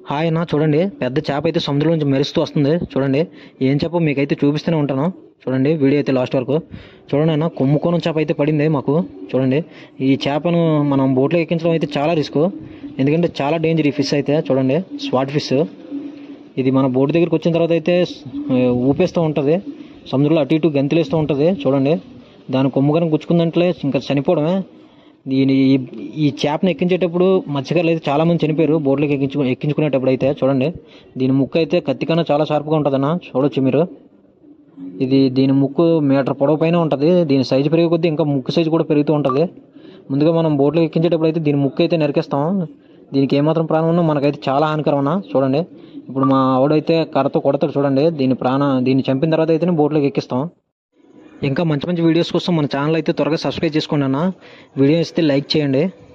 hi అన్న చూడండి పెద్ద చేప అయితే సముద్రం నుంచి మెరుస్తూ వస్తుంది చూడండి ఏం చేప మీకైతే చూపిస్తూనే ఉంటాను చూడండి వీడియో అయితే లాస్ట్ వరకు చూడండి అన్న కొమ్ముకోనం చేప అయితే పడింది మాకు చూడండి ఈ చేపను మనం బోట్లో ఎక్కించడం అయితే చాలా రిస్క్ ఎందుకంటే చాలా డేంజర్ ఈ ఫిష్ అయితే చూడండి స్వాట్ ఫిష్ ఇది మన బోట్ దగ్గరికి వచ్చిన తర్వాత అయితే ఆ, ఊపేస్తూ ఉంటుంది సముద్రంలో అటు ఇటు గంతులేస్తూ ఉంటుంది చూడండి దాని కొమ్ము కనుక గుచ్చుకుందంటే ఇంకా చనిపోవడమే దీని ఈ- ఈ చేపను ఎక్కించేటప్పుడు మత్స్యకారులు అయితే చాలా మంది చనిపోయారు బోట్లోకి ఎక్కించు ఎక్కించుకునేటప్పుడు అయితే చూడండి దీని ముక్కు అయితే కత్తి కన్నా చాలా షార్ప్గా ఉంటుందన్న చూడొచ్చు మీరు ఇది దీని ముక్కు మీటర్ పొడవు పైన ఉంటుంది దీని సైజు పెరిగే కొద్దీ ఇంకా ముక్కు సైజు కూడా పెరుగుతూ ఉంటుంది ముందుగా మనం బోట్లో ఎక్కించేటప్పుడు అయితే దీని ముక్కు అయితే నరికేస్తాం దీనికి ఏమాత్రం ప్రాణం ఉన్నా మనకైతే చాలా హానికరం అన్న చూడండి ఇప్పుడు మా ఆవిడైతే కర్రతో కొడతాడు చూడండి దీని ప్రాణ దీన్ని చంపిన తర్వాత అయితే బోట్లోకి ఎక్కిస్తాం ఇంకా మంచి మంచి వీడియోస్ కోసం మన ఛానల్ అయితే త్వరగా సబ్స్క్రైబ్ చేసుకోండి అన్న వీడియో ఇస్తే లైక్ చేయండి